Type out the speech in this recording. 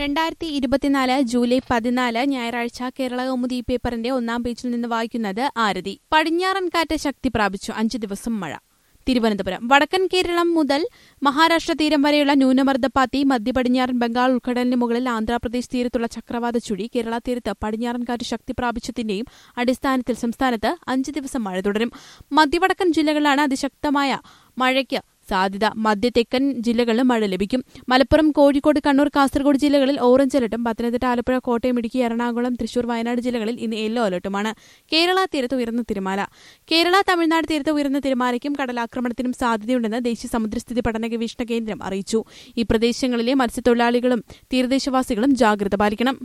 രണ്ടായിരത്തി ഇരുപത്തിനാല് ജൂലൈ പതിനാല് ഞായറാഴ്ച കേരള കൗമുദി പേപ്പറിന്റെ ഒന്നാം പേജിൽ നിന്ന് വായിക്കുന്നത് ആരതി പടിഞ്ഞാറൻ കാറ്റ് ശക്തി പ്രാപിച്ചു അഞ്ചു ദിവസം മഴ തിരുവനന്തപുരം വടക്കൻ കേരളം മുതൽ മഹാരാഷ്ട്ര തീരം വരെയുള്ള ന്യൂനമർദ്ദപ്പാത്തി മധ്യ പടിഞ്ഞാറൻ ബംഗാൾ ഉൾക്കടലിന് മുകളിൽ ആന്ധ്രാപ്രദേശ് തീരത്തുള്ള ചക്രവാത ചുഴി കേരള തീരത്ത് പടിഞ്ഞാറൻ കാറ്റ് ശക്തി പ്രാപിച്ചതിന്റെയും അടിസ്ഥാനത്തിൽ സംസ്ഥാനത്ത് അഞ്ച് ദിവസം മഴ തുടരും മധ്യവടക്കൻ ജില്ലകളിലാണ് അതിശക്തമായ മഴയ്ക്ക് സാധ്യത മധ്യ തെക്കൻ ജില്ലകളിലും മഴ ലഭിക്കും മലപ്പുറം കോഴിക്കോട് കണ്ണൂർ കാസർഗോഡ് ജില്ലകളിൽ ഓറഞ്ച് അലർട്ടും പത്തനംതിട്ട ആലപ്പുഴ കോട്ടയം ഇടുക്കി എറണാകുളം തൃശൂർ വയനാട് ജില്ലകളിൽ ഇന്ന് യെല്ലോ അലർട്ടുമാണ് കേരള തീരത്ത് ഉയർന്ന തിരമാല കേരള തമിഴ്നാട് തീരത്ത് ഉയർന്ന തിരമാലയ്ക്കും കടലാക്രമണത്തിനും സാധ്യതയുണ്ടെന്ന് ദേശീയ സമുദ്രസ്ഥിതി പഠന ഗവേഷണ കേന്ദ്രം അറിയിച്ചു ഈ പ്രദേശങ്ങളിലെ മത്സ്യത്തൊഴിലാളികളും തീരദേശവാസികളും ജാഗ്രത പാലിക്കണം